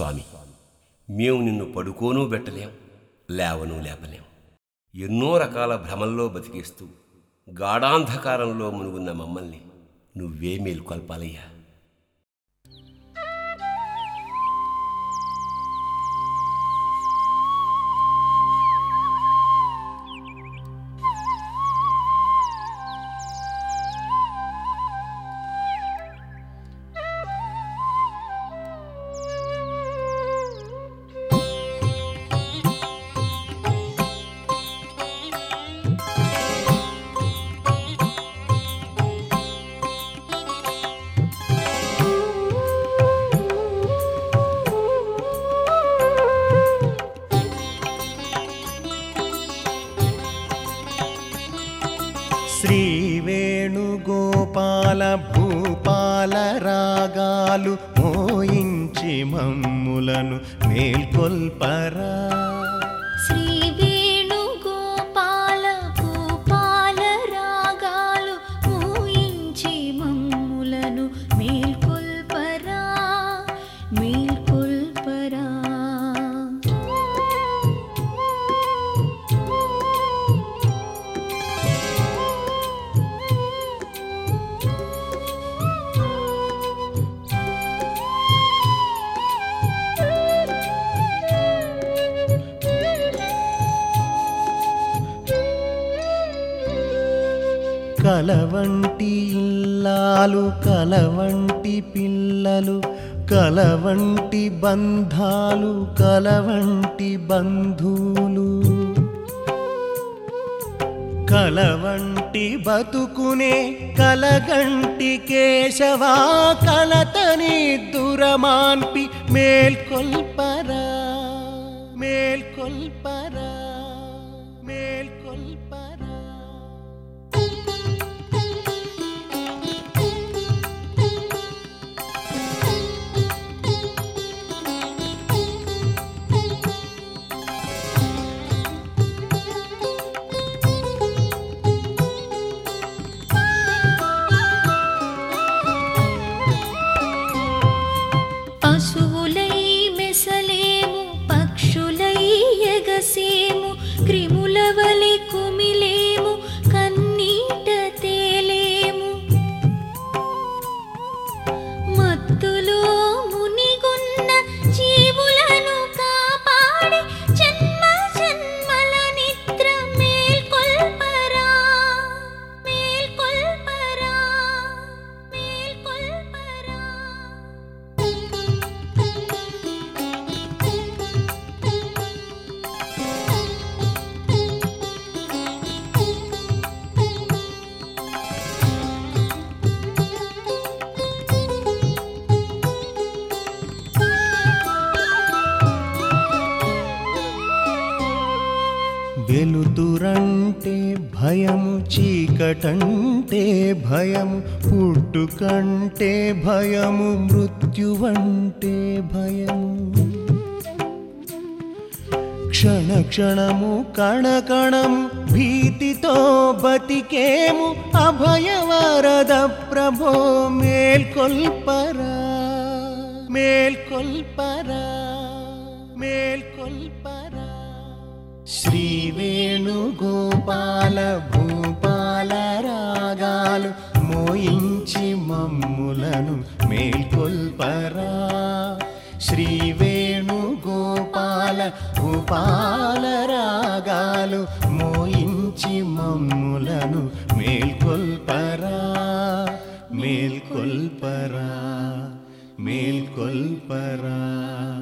స్వామి మేము నిన్ను పడుకోనూ పెట్టలేం లేవను లేపలేం ఎన్నో రకాల భ్రమల్లో బతికేస్తూ గాఢాంధకారంలో మునుగున్న మమ్మల్ని నువ్వే మేల్కొల్పాలయ్యా శ్రీ వేణుగోపాల భూపాల రాగాలు మోయించి మమ్ములను మేల్కొల్పరా శ్రీ వేణుగోపాల భూపాల రాగాలు ఊయించి మమ్ములను మేల్కొల్పరా మేల్కొల్పరా కలవంటి ఇల్లాలు కలవంటి పిల్లలు కలవంటి బంధాలు కలవంటి బంధువులు కలవంటి బతుకునే కలగంటి కేశవా కలతని దురమాన్పి మేల్కొల్పరా మేల్కొల్పరా మేల్కొల్పరా పశువులై మెసలేము పక్షులై ఎగసేము క్రిముల వలె కుమిలేము కన్నీట తేలేము మత్తులో మునిగున్న జీవులను కాపాడి జన్మ జన్మల నిద్ర మేల్కొల్పరా మేల్కొల్పరా మేల్కొల్పరా వెలుతురంటే భయము చీకటంటే భయము పుట్టుకంటే భయము మృత్యువంటే భయము క్షణ క్షణము కణ కణము భీతితో బతికేము అభయవరద ప్రభో మేల్కొల్పరా మేల్కొల్పరా మేల్కొల్పరా శ్రీ వేణుగోపాల భూపాల రాగాలు మోయించి మమ్ములను మేల్కొల్పరా శ్రీ వేణుగోపాల భూపాల రాగాలు మోయించి మమ్ములను మేల్కొల్పరా మేల్కొల్పరా మేల్కొల్పరా